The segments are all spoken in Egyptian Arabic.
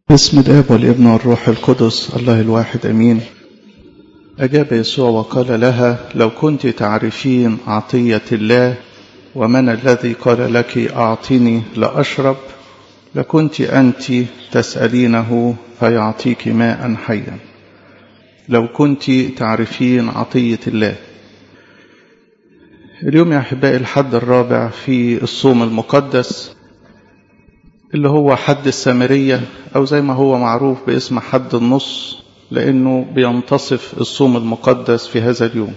باسم الاب والابن والروح القدس الله الواحد امين اجاب يسوع وقال لها لو كنت تعرفين عطيه الله ومن الذي قال لك اعطني لاشرب لكنت انت تسالينه فيعطيك ماء حيا لو كنت تعرفين عطيه الله اليوم يا احبائي الحد الرابع في الصوم المقدس اللي هو حد السامرية أو زي ما هو معروف باسم حد النص لأنه بينتصف الصوم المقدس في هذا اليوم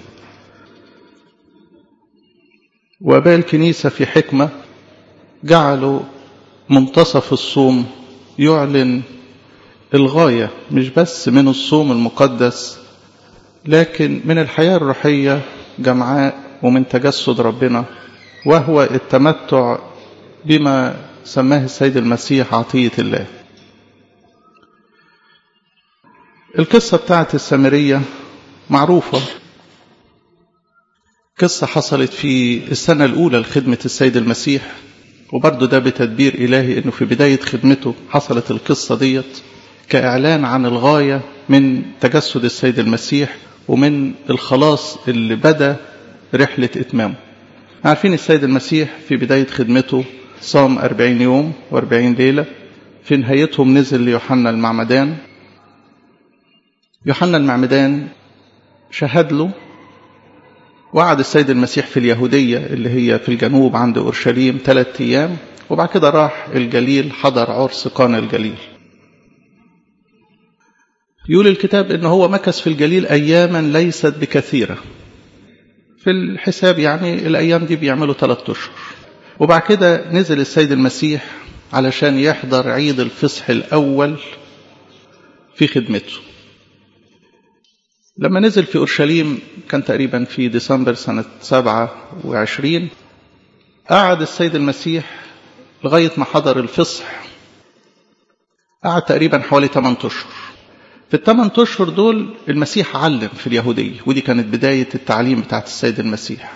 وآباء الكنيسة في حكمة جعلوا منتصف الصوم يعلن الغاية مش بس من الصوم المقدس لكن من الحياة الروحية جمعاء ومن تجسد ربنا وهو التمتع بما سماه السيد المسيح عطية الله القصة بتاعت السامرية معروفة قصة حصلت في السنة الأولى لخدمة السيد المسيح وبرضه ده بتدبير إلهي إنه في بداية خدمته حصلت القصة ديت كإعلان عن الغاية من تجسد السيد المسيح ومن الخلاص اللي بدأ رحلة إتمامه عارفين السيد المسيح في بداية خدمته صام أربعين يوم وأربعين ليلة في نهايتهم نزل ليوحنا المعمدان يوحنا المعمدان شهد له وقعد السيد المسيح في اليهودية اللي هي في الجنوب عند أورشليم ثلاثة أيام وبعد كده راح الجليل حضر عرس قانا الجليل يقول الكتاب ان هو مكث في الجليل اياما ليست بكثيره في الحساب يعني الايام دي بيعملوا ثلاثة اشهر وبعد كده نزل السيد المسيح علشان يحضر عيد الفصح الأول في خدمته لما نزل في أورشليم كان تقريبا في ديسمبر سنة سبعة وعشرين قعد السيد المسيح لغاية ما حضر الفصح قعد تقريبا حوالي 8 أشهر في الثمان أشهر دول المسيح علم في اليهودية ودي كانت بداية التعليم بتاعت السيد المسيح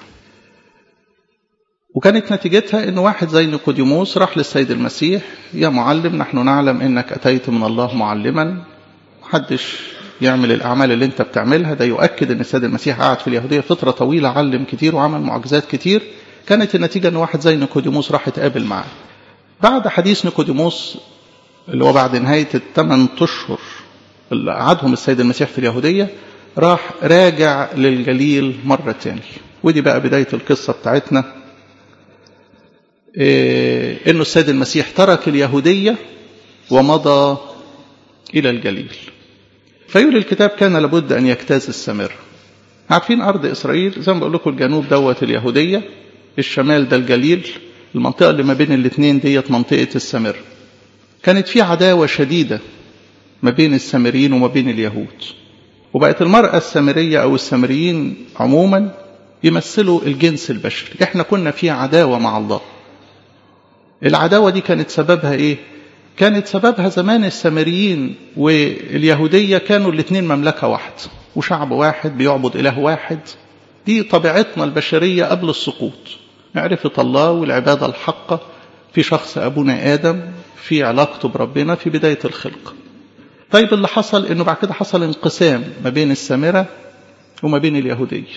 وكانت نتيجتها ان واحد زي نيقوديموس راح للسيد المسيح يا معلم نحن نعلم انك اتيت من الله معلما محدش يعمل الاعمال اللي انت بتعملها ده يؤكد ان السيد المسيح قعد في اليهوديه فتره طويله علم كتير وعمل معجزات كتير كانت النتيجه ان واحد زي نيقوديموس راح يتقابل معاه بعد حديث نيقوديموس اللي هو بعد نهايه الثمان اشهر اللي قعدهم السيد المسيح في اليهوديه راح راجع للجليل مره تاني ودي بقى بدايه القصه بتاعتنا إيه انه السيد المسيح ترك اليهودية ومضى الى الجليل فيقول الكتاب كان لابد ان يجتاز السامرة عارفين ارض اسرائيل زي ما بقول لكم الجنوب دوت اليهودية الشمال ده الجليل المنطقة اللي ما بين الاثنين ديت منطقة السامرة كانت في عداوة شديدة ما بين السامريين وما بين اليهود وبقت المرأة السامرية او السامريين عموما يمثلوا الجنس البشري احنا كنا في عداوة مع الله العداوة دي كانت سببها ايه كانت سببها زمان السامريين واليهودية كانوا الاثنين مملكة واحدة وشعب واحد بيعبد إله واحد دي طبيعتنا البشرية قبل السقوط معرفة الله والعبادة الحقة في شخص أبونا آدم في علاقته بربنا في بداية الخلق طيب اللي حصل انه بعد كده حصل انقسام ما بين السامرة وما بين اليهودية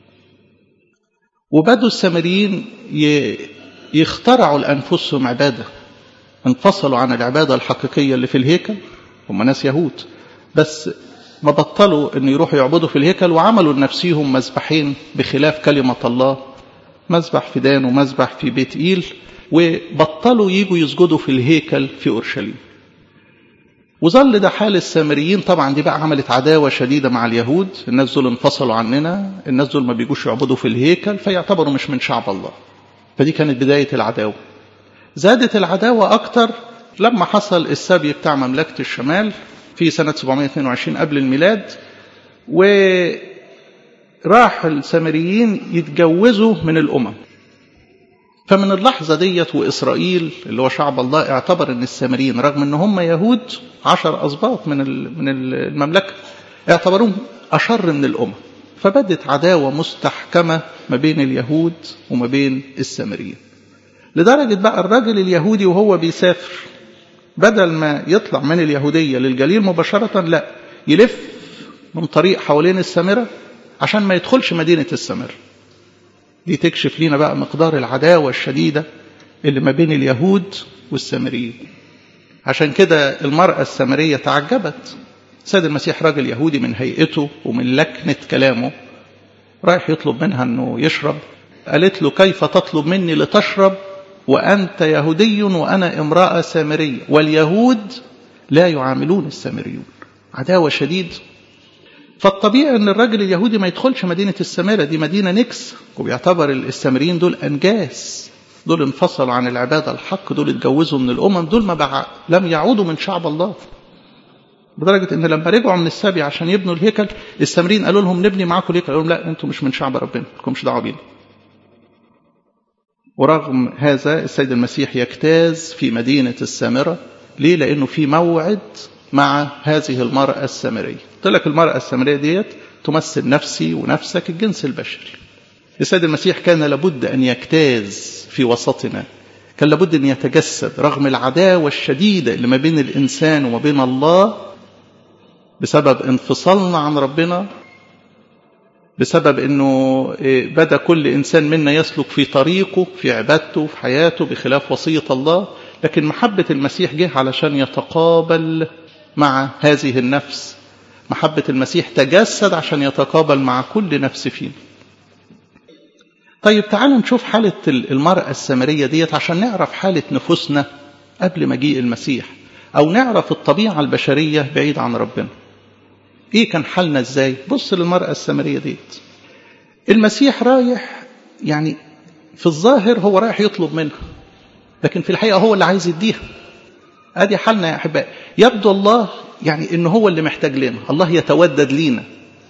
وبدوا السامريين يخترعوا لأنفسهم عبادة انفصلوا عن العبادة الحقيقية اللي في الهيكل هم ناس يهود بس ما بطلوا ان يروحوا يعبدوا في الهيكل وعملوا لنفسهم مذبحين بخلاف كلمة الله مذبح في دان ومذبح في بيت إيل وبطلوا يجوا يسجدوا في الهيكل في أورشليم وظل ده حال السامريين طبعا دي بقى عملت عداوة شديدة مع اليهود الناس دول انفصلوا عننا الناس دول ما بيجوش يعبدوا في الهيكل فيعتبروا مش من شعب الله فدي كانت بداية العداوة زادت العداوة أكتر لما حصل السبي بتاع مملكة الشمال في سنة 722 قبل الميلاد وراح السامريين يتجوزوا من الأمم فمن اللحظة ديت وإسرائيل اللي هو شعب الله اعتبر أن السامريين رغم أن هم يهود عشر أسباط من من المملكة اعتبروهم أشر من الأمم فبدت عداوة مستحكمة ما بين اليهود وما بين السامريين لدرجة بقى الراجل اليهودي وهو بيسافر بدل ما يطلع من اليهودية للجليل مباشرة لا يلف من طريق حوالين السامرة عشان ما يدخلش مدينة السامرة دي تكشف لنا بقى مقدار العداوة الشديدة اللي ما بين اليهود والسامريين عشان كده المرأة السامرية تعجبت سيد المسيح راجل يهودي من هيئته ومن لكنة كلامه رايح يطلب منها انه يشرب قالت له كيف تطلب مني لتشرب وأنت يهودي وأنا امرأة سامرية واليهود لا يعاملون السامريون عداوة شديد فالطبيعي أن الراجل اليهودي ما يدخلش مدينة السامرة دي مدينة نكس وبيعتبر السامريين دول أنجاس دول انفصلوا عن العبادة الحق دول اتجوزوا من الأمم دول ما بع... لم يعودوا من شعب الله لدرجة ان لما رجعوا من السبي عشان يبنوا الهيكل السامريين قالوا لهم نبني معاكم الهيكل قالوا لهم لا انتم مش من شعب ربنا لكمش دعوه بينا ورغم هذا السيد المسيح يجتاز في مدينة السامرة ليه لأنه في موعد مع هذه المرأة السامرية قلت لك المرأة السامرية ديت تمثل نفسي ونفسك الجنس البشري السيد المسيح كان لابد أن يجتاز في وسطنا كان لابد أن يتجسد رغم العداوة الشديدة اللي ما بين الإنسان وما بين الله بسبب انفصالنا عن ربنا بسبب انه بدا كل انسان منا يسلك في طريقه في عبادته في حياته بخلاف وصيه الله لكن محبه المسيح جه علشان يتقابل مع هذه النفس محبه المسيح تجسد عشان يتقابل مع كل نفس فينا طيب تعالوا نشوف حالة المرأة السامرية ديت عشان نعرف حالة نفوسنا قبل مجيء المسيح أو نعرف الطبيعة البشرية بعيد عن ربنا ايه كان حالنا ازاي بص للمرأة السامرية ديت المسيح رايح يعني في الظاهر هو رايح يطلب منها لكن في الحقيقة هو اللي عايز يديها ادي حالنا يا احبائي يبدو الله يعني ان هو اللي محتاج لنا الله يتودد لينا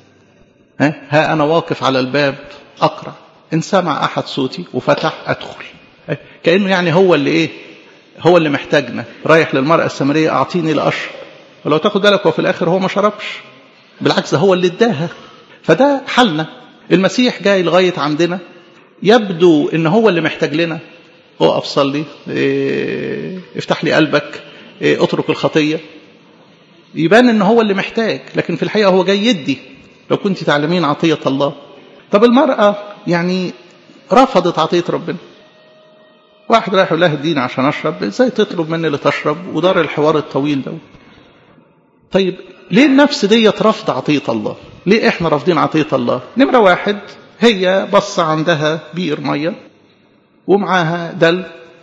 ها, ها انا واقف على الباب اقرا ان سمع احد صوتي وفتح ادخل كانه يعني هو اللي ايه هو اللي محتاجنا رايح للمرأة السامرية اعطيني لاشرب ولو تاخد بالك وفي الاخر هو ما شربش بالعكس ده هو اللي اداها فده حالنا المسيح جاي لغايه عندنا يبدو ان هو اللي محتاج لنا اقف صلي إيه افتح لي قلبك إيه اترك الخطيه يبان ان هو اللي محتاج لكن في الحقيقه هو جاي يدي لو كنت تعلمين عطيه الله طب المراه يعني رفضت عطيه ربنا واحد رايح يقول لها اديني عشان اشرب ازاي تطلب مني لتشرب ودار الحوار الطويل ده طيب ليه النفس ديت رفض عطية الله ليه احنا رافضين عطية الله نمرة واحد هي بص عندها بئر مية ومعاها دل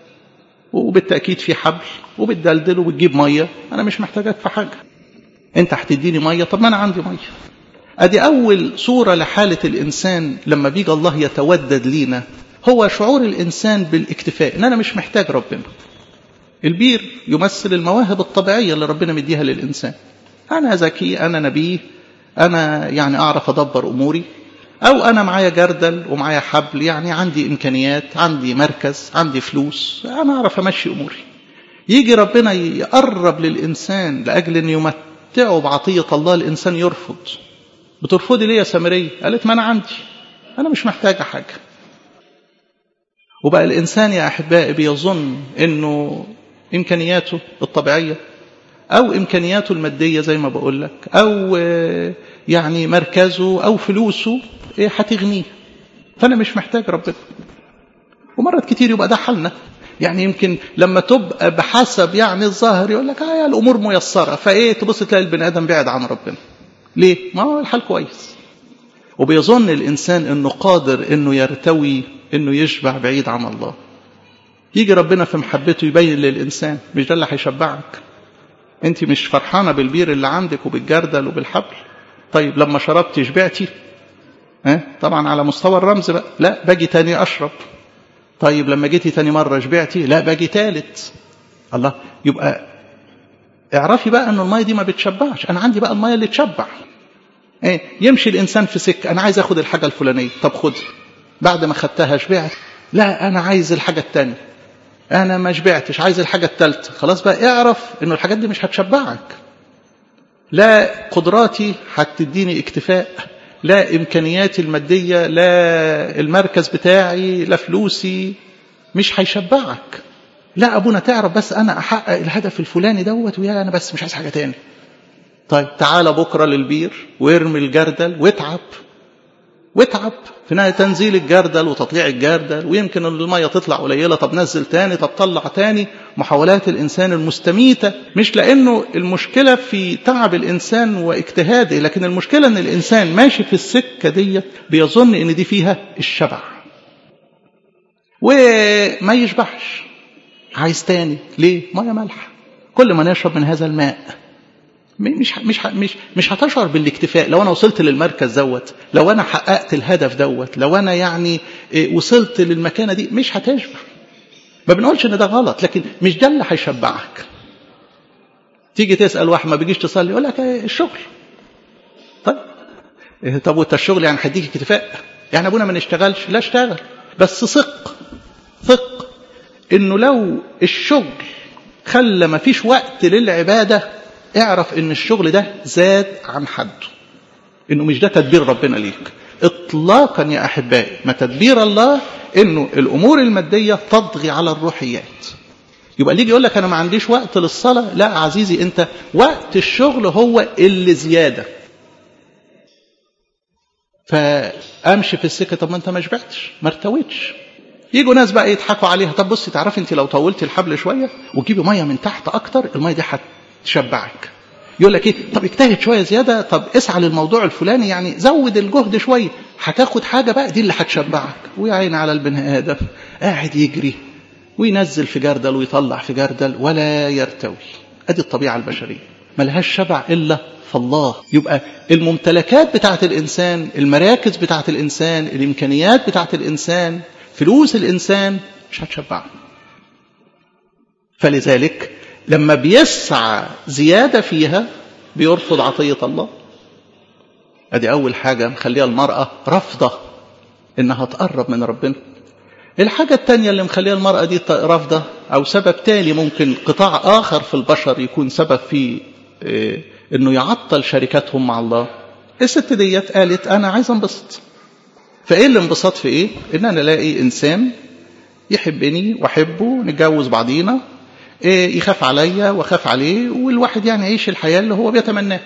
وبالتأكيد في حبل وبتدلدل وبتجيب مية أنا مش محتاجك في حاجة أنت هتديني مية طب ما أنا عندي مية أدي أول صورة لحالة الإنسان لما بيجي الله يتودد لينا هو شعور الإنسان بالاكتفاء إن أنا مش محتاج ربنا البير يمثل المواهب الطبيعية اللي ربنا مديها للإنسان أنا ذكي أنا نبي أنا يعني أعرف أدبر أموري أو أنا معايا جردل ومعايا حبل يعني عندي إمكانيات عندي مركز عندي فلوس أنا أعرف أمشي أموري يجي ربنا يقرب للإنسان لأجل أن يمتعه بعطية الله الإنسان يرفض بترفضي ليه يا سامرية قالت ما أنا عندي أنا مش محتاجة حاجة وبقى الإنسان يا أحبائي بيظن أنه إمكانياته الطبيعية أو إمكانياته المادية زي ما بقول لك أو يعني مركزه أو فلوسه هتغنيه فأنا مش محتاج ربنا ومرات كتير يبقى ده حالنا يعني يمكن لما تبقى بحسب يعني الظاهر يقول لك آه الأمور ميسرة فإيه تبص تلاقي البني آدم بعد عن ربنا ليه؟ ما هو الحال كويس وبيظن الإنسان أنه قادر أنه يرتوي أنه يشبع بعيد عن الله يجي ربنا في محبته يبين للإنسان مش ده اللي هيشبعك انت مش فرحانه بالبير اللي عندك وبالجردل وبالحبل طيب لما شربتي شبعتي ها طبعا على مستوى الرمز بقى لا باجي تاني اشرب طيب لما جيتي تاني مره شبعتي لا باجي تالت الله يبقى اعرفي بقى ان الميه دي ما بتشبعش انا عندي بقى الميه اللي تشبع ايه يمشي الانسان في سكه انا عايز اخد الحاجه الفلانيه طب خد بعد ما خدتها شبعت لا انا عايز الحاجه الثانيه انا ما شبعتش عايز الحاجه الثالثه خلاص بقى اعرف انه الحاجات دي مش هتشبعك لا قدراتي هتديني اكتفاء لا امكانياتي الماديه لا المركز بتاعي لا فلوسي مش هيشبعك لا ابونا تعرف بس انا احقق الهدف الفلاني دوت ويا انا بس مش عايز حاجه تاني طيب تعالى بكره للبير وارمي الجردل واتعب واتعب في نهاية تنزيل الجردل وتطليع الجردل ويمكن المية تطلع قليلة طب نزل تاني طب طلع تاني محاولات الإنسان المستميتة مش لأنه المشكلة في تعب الإنسان واجتهاده لكن المشكلة أن الإنسان ماشي في السكة دي بيظن أن دي فيها الشبع وما يشبعش عايز تاني ليه؟ مية مالحة كل ما نشرب من هذا الماء مش مش مش مش هتشعر بالاكتفاء لو انا وصلت للمركز دوت لو انا حققت الهدف دوت لو انا يعني وصلت للمكانه دي مش هتشبع ما بنقولش ان ده غلط لكن مش ده اللي هيشبعك تيجي تسال واحد ما بيجيش تصلي يقول لك الشغل طيب طب وانت الشغل يعني هيديك اكتفاء يعني ابونا ما نشتغلش لا اشتغل بس ثق ثق انه لو الشغل خلى ما فيش وقت للعباده اعرف ان الشغل ده زاد عن حده انه مش ده تدبير ربنا ليك اطلاقا يا احبائي ما تدبير الله انه الامور الماديه تطغي على الروحيات يبقى اللي يجي يقول لك انا ما عنديش وقت للصلاه لا عزيزي انت وقت الشغل هو اللي زياده فامشي في السكه طب ما انت ما شبعتش ما ارتويتش يجوا ناس بقى يضحكوا عليها طب بصي تعرفي انت لو طولتي الحبل شويه وتجيبي ميه من تحت اكتر الميه دي تشبعك يقول لك ايه طب اجتهد شويه زياده طب اسعى للموضوع الفلاني يعني زود الجهد شويه هتاخد حاجه بقى دي اللي هتشبعك ويا عيني على البني ادم قاعد يجري وينزل في جردل ويطلع في جردل ولا يرتوي ادي الطبيعه البشريه ملهاش شبع الا فالله يبقى الممتلكات بتاعت الانسان المراكز بتاعت الانسان الامكانيات بتاعت الانسان فلوس الانسان مش هتشبعه فلذلك لما بيسعى زيادة فيها بيرفض عطية الله ادي اول حاجة مخليها المرأة رافضة انها تقرب من ربنا الحاجة التانية اللي مخليها المرأة دي رافضة او سبب تاني ممكن قطاع اخر في البشر يكون سبب في إيه انه يعطل شركتهم مع الله الست ديت قالت انا عايز انبسط فايه الانبساط في ايه ان انا الاقي انسان يحبني واحبه نتجوز بعضينا يخاف عليا واخاف عليه والواحد يعني يعيش الحياه اللي هو بيتمناها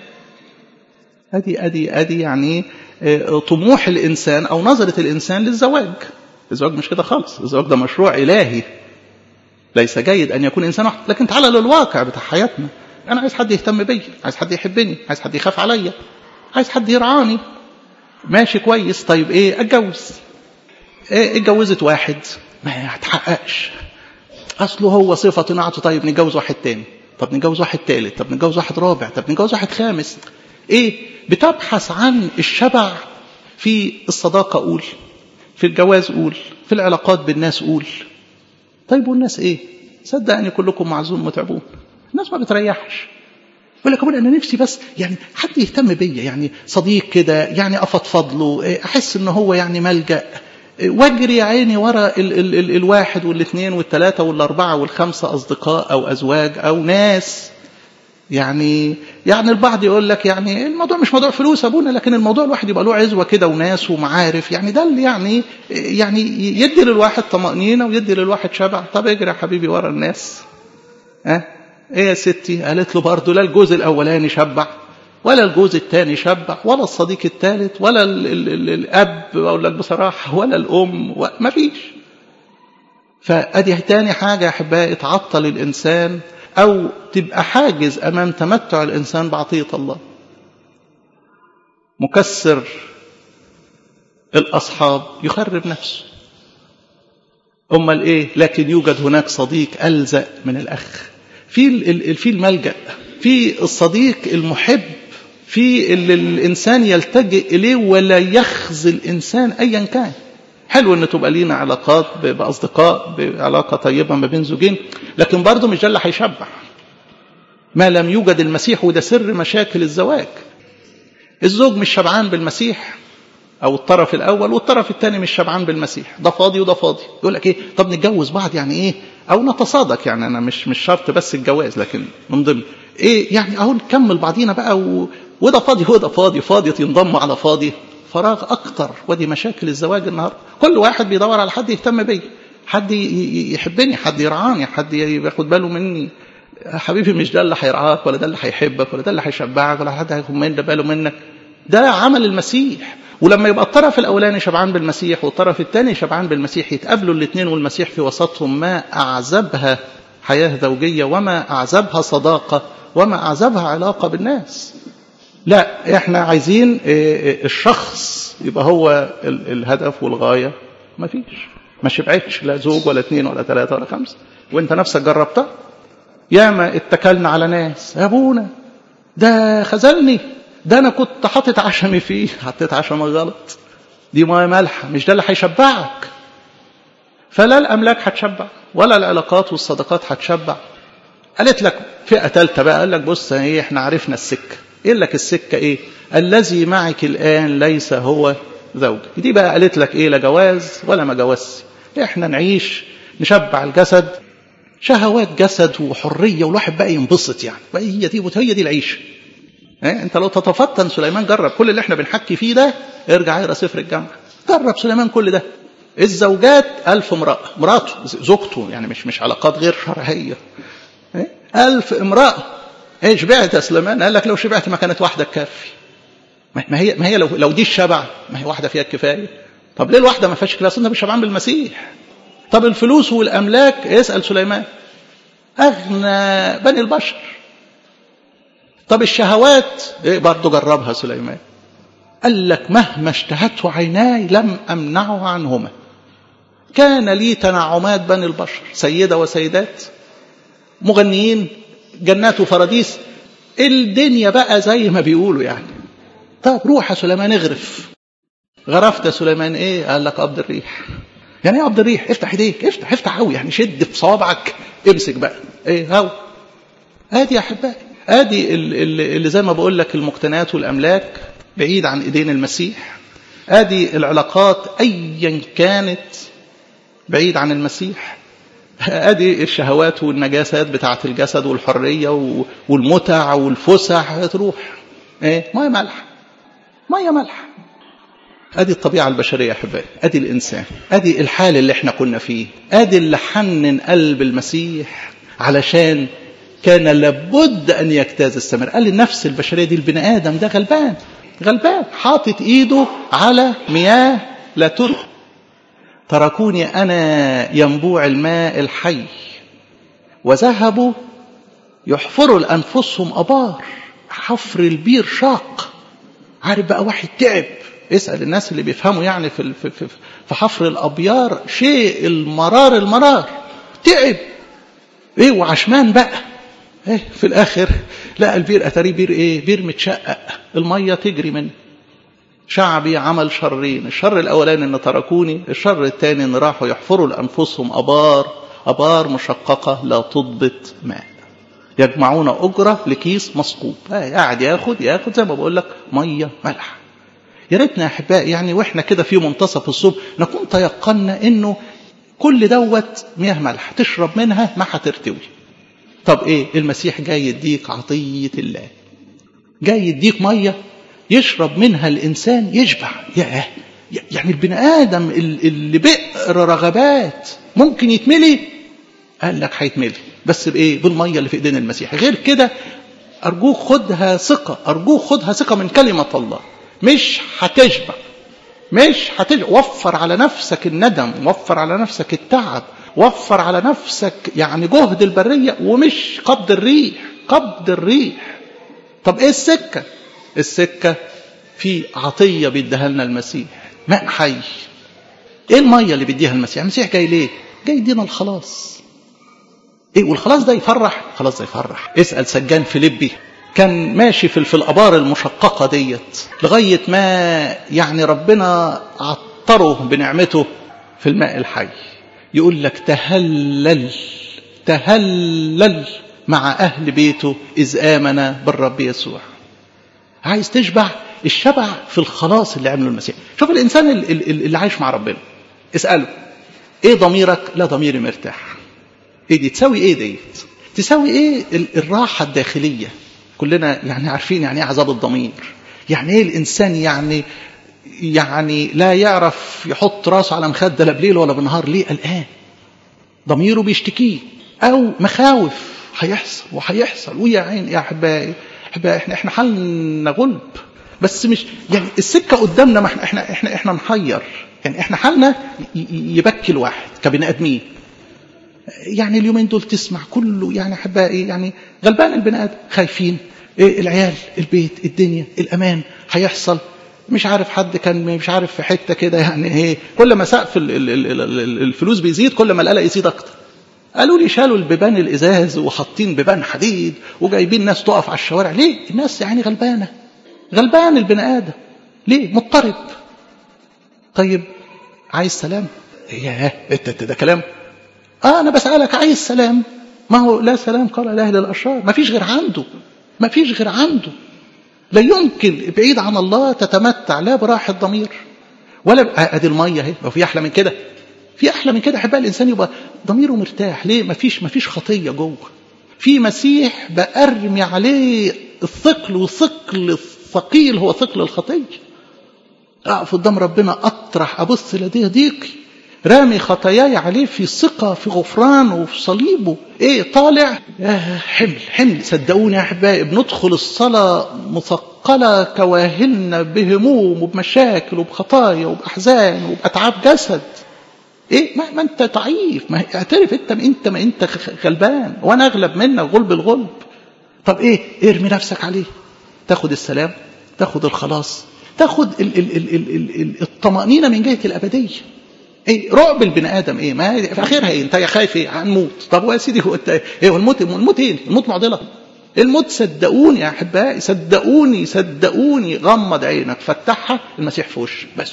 ادي ادي ادي يعني طموح الانسان او نظره الانسان للزواج الزواج مش كده خالص الزواج ده مشروع الهي ليس جيد ان يكون انسان واحد لكن تعالى للواقع بتاع حياتنا انا عايز حد يهتم بيا عايز حد يحبني عايز حد يخاف عليا عايز حد يرعاني ماشي كويس طيب ايه اتجوز ايه اتجوزت واحد ما هتحققش اصله هو صفة نعته طيب نتجوز واحد تاني طب نتجوز واحد تالت طب نتجوز واحد رابع طب نتجوز واحد خامس ايه بتبحث عن الشبع في الصداقة قول في الجواز قول في العلاقات بالناس قول طيب والناس ايه صدقني كلكم معزوم متعبون الناس ما بتريحش يقول لك انا نفسي بس يعني حد يهتم بيا يعني صديق كده يعني افضفض له احس ان هو يعني ملجأ واجري يا عيني ورا ال ال ال الواحد والاثنين والثلاثة والأربعة والخمسة أصدقاء أو أزواج أو ناس يعني يعني البعض يقول لك يعني الموضوع مش موضوع فلوس ابونا لكن الموضوع الواحد يبقى له عزوه كده وناس ومعارف يعني ده اللي يعني يعني يدي للواحد طمانينه ويدي للواحد شبع طب اجري يا حبيبي ورا الناس ها أه؟ ايه يا ستي قالت له برضه لا الجوز الاولاني شبع ولا الجوز الثاني شبع ولا الصديق الثالث ولا ال ال ال الاب اقول لك بصراحه ولا الام ما فيش فادي تاني حاجه يا احبائي تعطل الانسان او تبقى حاجز امام تمتع الانسان بعطيه الله مكسر الاصحاب يخرب نفسه امال ايه لكن يوجد هناك صديق الزق من الاخ في في الملجا في الصديق المحب في اللي الانسان يلتجئ اليه ولا يخزي الانسان ايا كان حلو ان تبقى لينا علاقات باصدقاء بعلاقه طيبه ما بين زوجين لكن برضه مش ده اللي هيشبع ما لم يوجد المسيح وده سر مشاكل الزواج الزوج مش شبعان بالمسيح او الطرف الاول والطرف الثاني مش شبعان بالمسيح ده فاضي وده فاضي يقول لك ايه طب نتجوز بعض يعني ايه او نتصادق يعني انا مش مش شرط بس الجواز لكن من ضمن ايه يعني اهو نكمل بعضينا بقى و... وده فاضي وده فاضي فاضي ينضم على فاضي فراغ اكتر ودي مشاكل الزواج النهارده كل واحد بيدور على حد يهتم بيه حد يحبني حد يرعاني حد ياخد باله مني حبيبي مش ده اللي هيرعاك ولا ده اللي هيحبك ولا ده اللي هيشبعك ولا حد هياخد من باله منك ده عمل المسيح ولما يبقى الطرف الاولاني شبعان بالمسيح والطرف الثاني شبعان بالمسيح يتقابلوا الاثنين والمسيح في وسطهم ما اعزبها حياه زوجيه وما اعزبها صداقه وما اعزبها علاقه بالناس لا احنا عايزين الشخص يبقى هو الهدف والغايه ما فيش ما شبعتش لا زوج ولا اثنين ولا ثلاثه ولا خمسه وانت نفسك جربتها ياما اتكلنا على ناس يا ابونا ده خذلني ده انا كنت حاطط عشمي فيه حطيت عشمك غلط دي ميه مالحه مش ده اللي هيشبعك فلا الاملاك هتشبع ولا العلاقات والصداقات هتشبع قالت لك فئه ثالثه بقى قال لك بص ايه احنا عرفنا السكه ايه لك السكه ايه الذي معك الان ليس هو زوجك دي بقى قالت لك ايه لا جواز ولا ما جواز احنا نعيش نشبع الجسد شهوات جسد وحريه والواحد بقى ينبسط يعني بقى هي دي هي دي العيشه إيه؟ انت لو تتفطن سليمان جرب كل اللي احنا بنحكي فيه ده ارجع اقرا سفر الجامعه جرب سليمان كل ده الزوجات ألف امرأة مراته زوجته يعني مش مش علاقات غير شرعية إيه؟ ألف امرأة ايه شبعت يا سليمان قال لك لو شبعت ما كانت واحدة تكفي ما هي ما هي لو لو دي الشبع ما هي واحدة فيها الكفاية طب ليه الواحدة ما فيهاش كفاية اصل انت مش شبعان بالمسيح طب الفلوس والأملاك اسأل سليمان أغنى بني البشر طب الشهوات ايه برضه جربها سليمان قال لك مهما اشتهته عيناي لم أمنعه عنهما كان لي تنعمات بني البشر سيدة وسيدات مغنيين جنات وفراديس الدنيا بقى زي ما بيقولوا يعني طب روح يا سليمان اغرف غرفت يا سليمان ايه قال لك قبض الريح يعني ايه قبض الريح افتح ايديك افتح افتح قوي يعني شد في صوابعك امسك بقى ايه هو ادي يا احبائي ادي اللي زي ما بقول لك المقتنيات والاملاك بعيد عن ايدين المسيح ادي العلاقات ايا كانت بعيد عن المسيح ادي الشهوات والنجاسات بتاعه الجسد والحريه والمتع والفسح تروح ايه ميه ملح ميه ملح ادي الطبيعه البشريه يا احبائي ادي الانسان ادي الحال اللي احنا كنا فيه ادي اللي حنن قلب المسيح علشان كان لابد ان يجتاز الثمر قال النفس البشريه دي البني ادم ده غلبان غلبان حاطط ايده على مياه لا ترى تركوني انا ينبوع الماء الحي وذهبوا يحفروا لانفسهم ابار حفر البير شاق عارف بقى واحد تعب اسال الناس اللي بيفهموا يعني في في في حفر الابيار شيء المرار المرار تعب ايه وعشمان بقى ايه في الاخر لقى البير اتاريه بير ايه بير متشقق الميه تجري منه شعبي عمل شرين الشر الاولاني ان تركوني الشر الثاني ان راحوا يحفروا لانفسهم ابار ابار مشققه لا تضبط ماء يجمعون اجره لكيس مسقوب قاعد ياخد ياخد زي ما بقول لك ميه ملح يا ريتنا يا احبائي يعني واحنا كده في منتصف الصبح نكون تيقنا انه كل دوت مياه ملح تشرب منها ما هترتوي طب ايه المسيح جاي يديك عطيه الله جاي يديك ميه يشرب منها الانسان يشبع ياه يعني البني ادم اللي بئر رغبات ممكن يتملي قال لك هيتملي بس بايه بالميه اللي في ايدين المسيح غير كده ارجوك خدها ثقه ارجوك خدها ثقه من كلمه الله مش هتشبع مش هتشبع وفر على نفسك الندم وفر على نفسك التعب وفر على نفسك يعني جهد البريه ومش قبض الريح قبض الريح طب ايه السكه السكه في عطيه بيديها لنا المسيح ماء حي ايه الميه اللي بيديها المسيح المسيح جاي ليه جاي يدينا الخلاص ايه والخلاص ده يفرح خلاص ده يفرح اسال سجان فيليبي كان ماشي في في الابار المشققه ديت لغايه ما يعني ربنا عطره بنعمته في الماء الحي يقول لك تهلل تهلل مع اهل بيته اذ امن بالرب يسوع عايز تشبع الشبع في الخلاص اللي عمله المسيح شوف الانسان اللي عايش مع ربنا اساله ايه ضميرك لا ضميري مرتاح ايه دي تساوي ايه ديت تساوي ايه الراحه الداخليه كلنا يعني عارفين يعني ايه عذاب الضمير يعني ايه الانسان يعني يعني لا يعرف يحط راسه على مخده لا بليل ولا بالنهار ليه قلقان ضميره بيشتكيه او مخاوف هيحصل وهيحصل ويا عين يا احبائي احبائي احنا احنا حالنا غلب بس مش يعني السكه قدامنا ما احنا احنا احنا احنا نحير يعني احنا حالنا يبكي الواحد كبني ادمين يعني اليومين دول تسمع كله يعني احبائي يعني غلبان البني ادم خايفين إيه العيال البيت الدنيا الامان هيحصل مش عارف حد كان مش عارف في حته كده يعني ايه كل ما سقف الفلوس بيزيد كل ما القلق يزيد اكتر قالوا لي شالوا البيبان الازاز وحاطين بيبان حديد وجايبين ناس تقف على الشوارع ليه الناس يعني غلبانه غلبان البني ادم ليه مضطرب طيب عايز سلام ياه انت ده كلام اه انا بسالك عايز سلام ما هو لا سلام قال الاهل الاشرار ما فيش غير عنده ما فيش غير عنده لا يمكن بعيد عن الله تتمتع لا براحه ضمير ولا ادي الميه اهي ما في احلى من كده في احلى من كده احبائي الانسان يبقى ضميره مرتاح ليه ما فيش ما فيش خطيه جوه في مسيح بأرمي عليه الثقل وثقل الثقيل هو ثقل الخطيه اقف قدام ربنا اطرح ابص لديه ضيقي رامي خطاياي عليه في ثقه في غفرانه وفي صليبه ايه طالع آه حمل حمل صدقوني يا احبائي بندخل الصلاه مثقله كواهلنا بهموم وبمشاكل وبخطايا وباحزان وباتعاب جسد ايه ما, ما انت ضعيف ما اعترف انت ما انت ما انت غلبان وانا اغلب منك غلب الغلب طب ايه ارمي نفسك عليه تاخد السلام تاخد الخلاص تاخد ال ال ال ال ال ال الطمأنينة من جهة الأبدية ايه رعب البني ادم ايه ما في اخرها ايه انت خايف ايه هنموت طب يا سيدي هو انت ايه هو الموت الموت ايه الموت معضله الموت صدقوني يا احبائي صدقوني صدقوني غمض عينك فتحها المسيح في وشك بس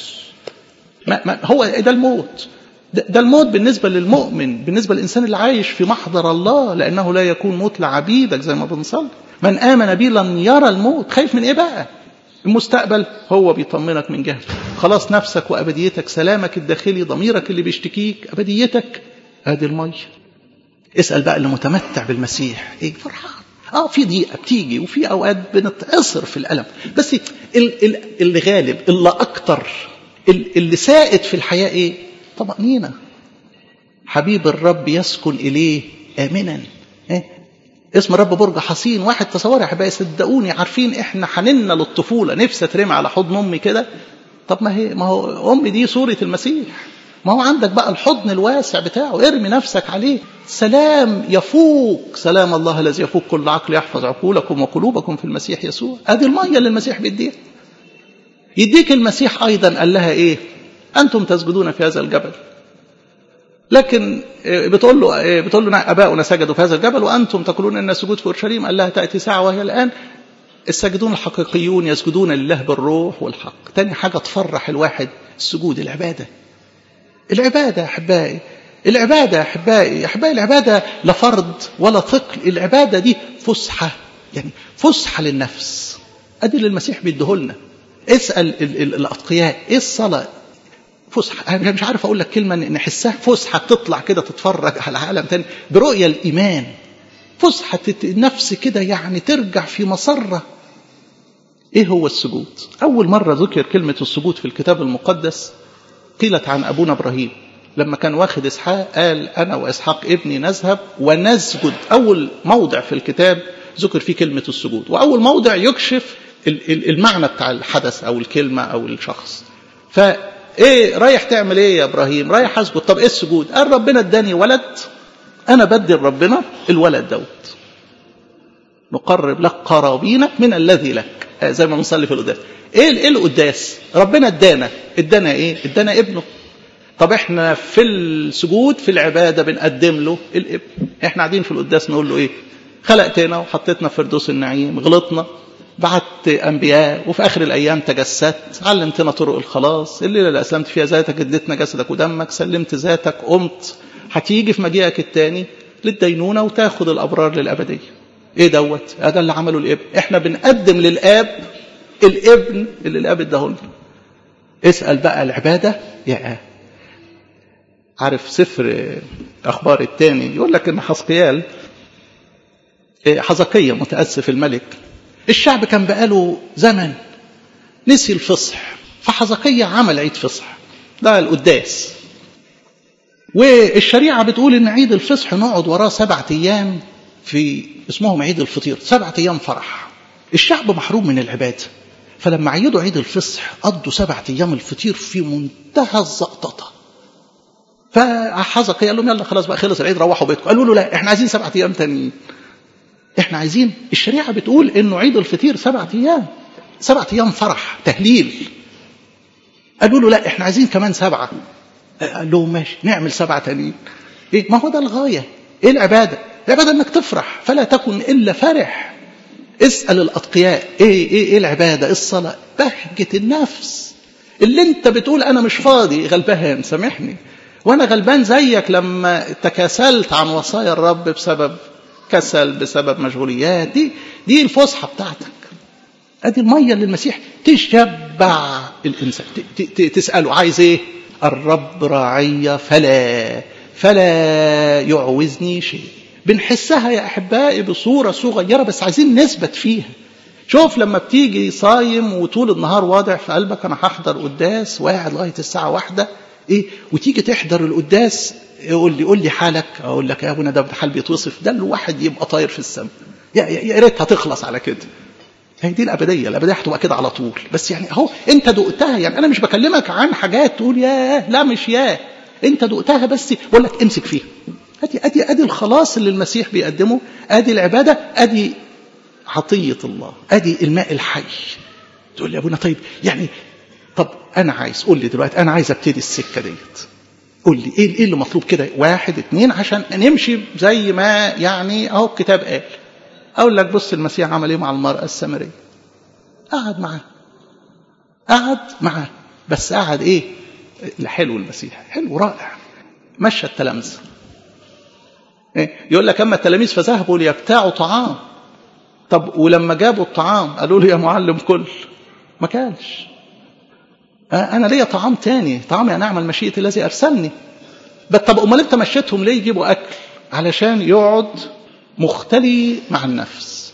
ما ما هو ده الموت ده, ده الموت بالنسبة للمؤمن بالنسبة للإنسان اللي عايش في محضر الله لأنه لا يكون موت لعبيدك زي ما بنصلي من آمن بي لن يرى الموت خايف من إيه بقى المستقبل هو بيطمنك من جهته خلاص نفسك وأبديتك سلامك الداخلي ضميرك اللي بيشتكيك أبديتك ادي المية اسأل بقى اللي متمتع بالمسيح ايه فرحان اه في ضيقه بتيجي وفي اوقات بنتأثر في الالم بس اللي غالب اللي اكتر اللي سائد في الحياه ايه طمأنينة حبيب الرب يسكن إليه آمنا إيه؟ اسم الرب برج حصين واحد تصور يا حبايبي صدقوني عارفين احنا حننا للطفوله نفسي اترمي على حضن امي كده طب ما هي ما هو امي دي صوره المسيح ما هو عندك بقى الحضن الواسع بتاعه ارمي نفسك عليه سلام يفوق سلام الله الذي يفوق كل عقل يحفظ عقولكم وقلوبكم في المسيح يسوع ادي الميه اللي المسيح بيديها يديك المسيح ايضا قال لها ايه أنتم تسجدون في هذا الجبل لكن بتقول له بتقول له اباؤنا سجدوا في هذا الجبل وانتم تقولون ان السجود في اورشليم قال لها تاتي ساعه وهي الان الساجدون الحقيقيون يسجدون لله بالروح والحق تاني حاجه تفرح الواحد السجود العباده العباده يا احبائي العباده يا احبائي يا احبائي العباده لا فرض ولا ثقل العباده دي فسحه يعني فسحه للنفس ادي اللي المسيح بيديهولنا اسال الاتقياء ايه الصلاه فسحة أنا مش عارف أقول لك كلمة نحسها فسحة تطلع كده تتفرج على عالم تاني برؤية الإيمان فسحة النفس كده يعني ترجع في مسرة إيه هو السجود أول مرة ذكر كلمة السجود في الكتاب المقدس قيلت عن أبونا إبراهيم لما كان واخد إسحاق قال أنا وإسحاق ابني نذهب ونسجد أول موضع في الكتاب ذكر فيه كلمة السجود وأول موضع يكشف المعنى بتاع الحدث أو الكلمة أو الشخص ف ايه رايح تعمل ايه يا ابراهيم رايح اسجد طب ايه السجود قال ربنا اداني ولد انا بدي ربنا الولد دوت نقرب لك قرابين من الذي لك آه زي ما بنصلي في القداس ايه ايه القداس ربنا ادانا ادانا ايه ادانا ابنه طب احنا في السجود في العباده بنقدم له الابن احنا قاعدين في القداس نقول له ايه خلقتنا وحطيتنا في فردوس النعيم غلطنا بعت أنبياء وفي آخر الأيام تجسدت علمتنا طرق الخلاص الليلة اللي أسلمت فيها ذاتك اديتنا جسدك ودمك سلمت ذاتك قمت هتيجي في مجيئك التاني للدينونة وتاخد الأبرار للأبدية إيه دوت هذا اللي عمله الابن إحنا بنقدم للآب الابن اللي الآب اداهولنا اسأل بقى العبادة يا عارف سفر أخبار التاني يقول لك إن حسقيال حزقية متأسف الملك الشعب كان بقاله زمن نسي الفصح فحزقية عمل عيد فصح ده القداس والشريعة بتقول إن عيد الفصح نقعد وراه سبعة أيام في اسمهم عيد الفطير سبعة أيام فرح الشعب محروم من العبادة فلما عيدوا عيد الفصح قضوا سبعة أيام الفطير في منتهى الزقططة فحزق قال لهم يلا خلاص بقى خلص العيد روحوا بيتكم قالوا له لا احنا عايزين سبعة أيام تانيين احنا عايزين الشريعة بتقول انه عيد الفطير سبعة أيام سبعة أيام فرح تهليل قالوا له لا احنا عايزين كمان سبعة قال لهم ماشي نعمل سبعة تانيين ايه ما هو ده الغاية ايه العبادة العبادة انك تفرح فلا تكن الا فرح اسأل الأتقياء ايه ايه ايه العبادة ايه الصلاة بهجة النفس اللي انت بتقول انا مش فاضي غلبان سامحني وانا غلبان زيك لما تكاسلت عن وصايا الرب بسبب كسل بسبب مشغوليات دي دي الفسحة بتاعتك ادي المية اللي المسيح تشبع الانسان تسأله عايز ايه الرب راعي فلا فلا يعوزني شيء بنحسها يا احبائي بصوره صغيره بس عايزين نثبت فيها شوف لما بتيجي صايم وطول النهار واضع في قلبك انا هحضر قداس وقاعد لغايه الساعه واحدة ايه وتيجي تحضر القداس يقول لي قول لي حالك اقول لك يا ابونا ده حال بيتوصف ده الواحد يبقى طاير في السماء يا ريتها تخلص على كده هي دي الابديه الابديه هتبقى كده على طول بس يعني اهو انت دقتها يعني انا مش بكلمك عن حاجات تقول ياه لا مش ياه انت دقتها بس بقول لك امسك فيها ادي ادي ادي الخلاص اللي المسيح بيقدمه ادي العباده ادي عطيه الله ادي الماء الحي تقول لي يا ابونا طيب يعني طب انا عايز قول لي دلوقتي انا عايز ابتدي السكه ديت قول لي ايه ايه اللي مطلوب كده واحد اتنين عشان نمشي زي ما يعني اهو الكتاب قال اقول لك بص المسيح عمل ايه مع المراه السامريه قعد معاه قعد معاه بس قعد ايه حلو المسيح حلو رائع مشى التلامذه إيه؟ يقول لك اما التلاميذ فذهبوا ليبتاعوا طعام طب ولما جابوا الطعام قالوا له يا معلم كل ما كانش انا ليا طعام تاني طعام يعني اعمل مشيئه الذي ارسلني بس طب امال انت مشيتهم ليه يجيبوا اكل علشان يقعد مختلي مع النفس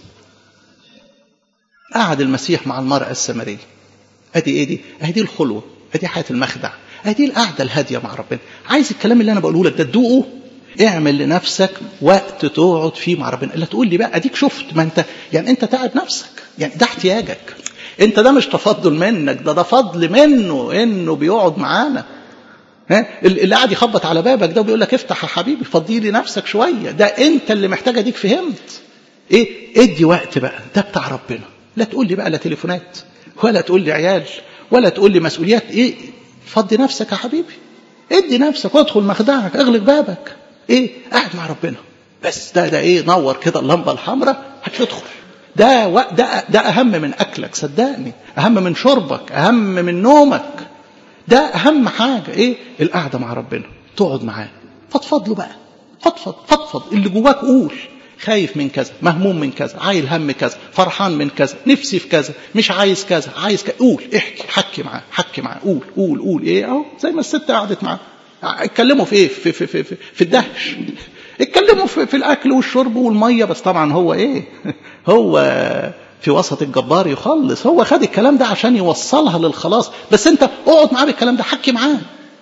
قعد المسيح مع المرأة السامرية ادي ايه دي ادي الخلوة ادي حياة المخدع ادي القعدة الهادية مع ربنا عايز الكلام اللي انا بقوله لك ده تدوقه اعمل لنفسك وقت تقعد فيه مع ربنا الا تقول لي بقى اديك شفت ما انت يعني انت تعب نفسك يعني ده احتياجك انت ده مش تفضل منك ده ده فضل منه انه بيقعد معانا ها اللي قاعد يخبط على بابك ده وبيقول لك افتح يا حبيبي فضي لي نفسك شويه ده انت اللي محتاج اديك فهمت ايه ادي وقت بقى ده بتاع ربنا لا تقول لي بقى لا تليفونات ولا تقول لي عيال ولا تقول لي مسؤوليات ايه فضي نفسك يا حبيبي ادي نفسك وادخل مخدعك اغلق بابك ايه قاعد مع ربنا بس ده ده ايه نور كده اللمبه الحمراء هتدخل ده و... ده ده اهم من اكلك صدقني اهم من شربك اهم من نومك ده اهم حاجه ايه القعده مع ربنا تقعد معاه فضفض له بقى فضفض فضفض اللي جواك قول خايف من كذا مهموم من كذا عايل هم كذا فرحان من كذا نفسي في كذا مش عايز كذا عايز كذا قول احكي حكي معاه حكي معاه قول قول قول ايه اهو زي ما الست قعدت معاه اتكلموا في ايه في في في في, في الدهش اتكلموا في, في الاكل والشرب والميه بس طبعا هو ايه هو في وسط الجبار يخلص هو خد الكلام ده عشان يوصلها للخلاص بس انت اقعد معاه بالكلام ده حكي معاه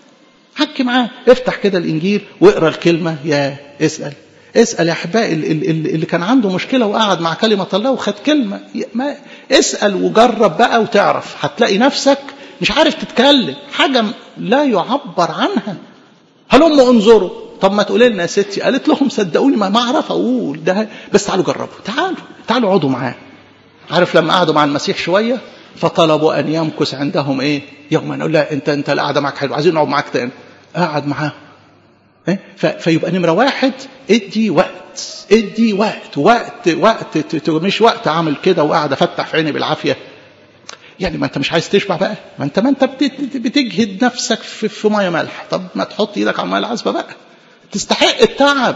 حكي معاه افتح كده الانجيل واقرا الكلمه يا اسال اسال يا احبائي اللي كان عنده مشكله وقعد مع كلمه الله وخد كلمه ما اسال وجرب بقى وتعرف هتلاقي نفسك مش عارف تتكلم حاجه لا يعبر عنها هلم انظروا طب ما تقولي لنا يا ستي قالت لهم صدقوني ما اعرف اقول ده بس تعالوا جربوا تعالوا تعالوا اقعدوا معاه عارف لما قعدوا مع المسيح شويه فطلبوا ان يمكث عندهم ايه يوما نقول لا انت انت القعده معاك حلو عايزين نقعد معاك تاني قعد معاه إيه؟ فيبقى نمره واحد ادي وقت ادي وقت وقت وقت مش وقت عامل كده وقاعد افتح في عيني بالعافيه يعني ما انت مش عايز تشبع بقى ما انت ما انت بتجهد نفسك في, في ميه ملح طب ما تحط ايدك على الميه العذبه بقى تستحق التعب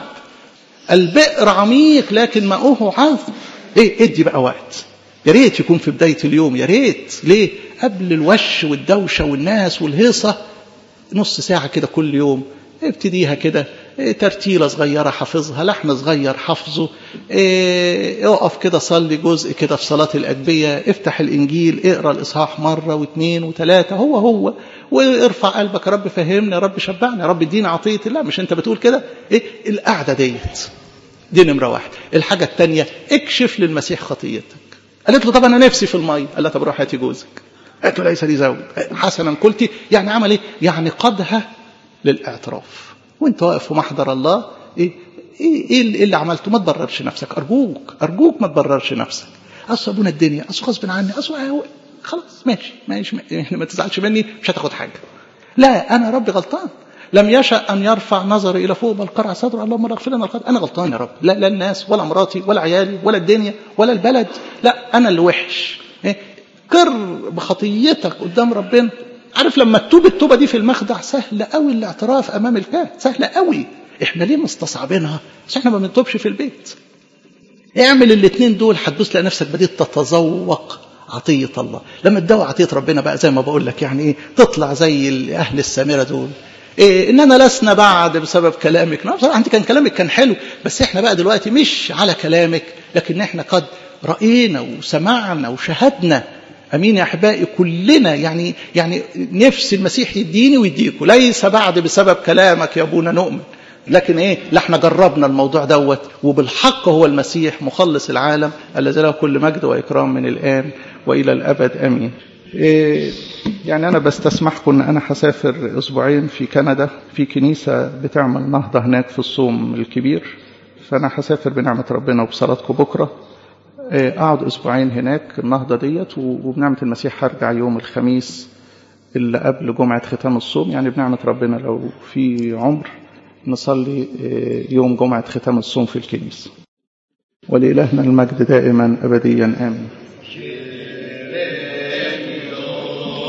البئر عميق لكن ماؤه عذب ايه ادي بقى وقت يا ريت يكون في بدايه اليوم يا ريت ليه قبل الوش والدوشه والناس والهيصه نص ساعه كده كل يوم ابتديها كده إيه ترتيلة صغيرة حافظها لحن صغير حافظه إيه اقف كده صلي جزء كده في صلاة الأجبية افتح الإنجيل اقرأ الإصحاح مرة واثنين وثلاثة هو هو وارفع قلبك يا رب فهمني يا رب شبعني يا رب اديني عطية الله مش انت بتقول كده ايه القعدة ديت دي نمرة واحد الحاجة الثانية اكشف للمسيح خطيتك قالت له طب انا نفسي في المية قال لها طب روح هاتي جوزك قالت له ليس لي زوج حسنا قلتي يعني عمل ايه يعني قادها للاعتراف وانت واقف في محضر الله ايه ايه, إيه اللي عملته ما تبررش نفسك ارجوك ارجوك ما تبررش نفسك اصل ابونا الدنيا اصل غصب عني اصل خلاص ماشي ماشي ما تزعلش مني مش هتاخد حاجه لا انا ربي غلطان لم يشأ أن يرفع نظري إلى فوق بل قرع صدره اللهم اغفر لنا الخطأ أنا غلطان يا رب لا, لا الناس ولا مراتي ولا عيالي ولا الدنيا ولا البلد لا أنا اللي وحش إيه؟ كر بخطيتك قدام ربنا عارف لما تتوب التوبة دي في المخدع سهل قوي الاعتراف أمام الكاهن سهل قوي احنا ليه مستصعبينها عشان احنا ما بنتوبش في البيت اعمل الاثنين دول هتبص تلاقي نفسك بديت تتذوق عطية الله لما تدوق عطية ربنا بقى زي ما بقول لك يعني ايه تطلع زي أهل السامرة دول إيه إننا لسنا بعد بسبب كلامك نعم بصراحة أنت كان كلامك كان حلو بس إحنا بقى دلوقتي مش على كلامك لكن إحنا قد رأينا وسمعنا وشهدنا أمين يا أحبائي كلنا يعني يعني نفس المسيح يديني ويديكوا ليس بعد بسبب كلامك يا أبونا نؤمن لكن ايه لا احنا جربنا الموضوع دوت وبالحق هو المسيح مخلص العالم الذي له كل مجد واكرام من الان والى الابد امين إيه يعني انا بستسمحكم ان انا هسافر اسبوعين في كندا في كنيسه بتعمل نهضه هناك في الصوم الكبير فانا هسافر بنعمه ربنا وبصلاتكم بكره إيه اقعد اسبوعين هناك النهضه ديت وبنعمه المسيح هرجع يوم الخميس اللي قبل جمعه ختام الصوم يعني بنعمه ربنا لو في عمر نصلي يوم جمعة ختام الصوم في الكنيسة ولإلهنا المجد دائما أبديا آمين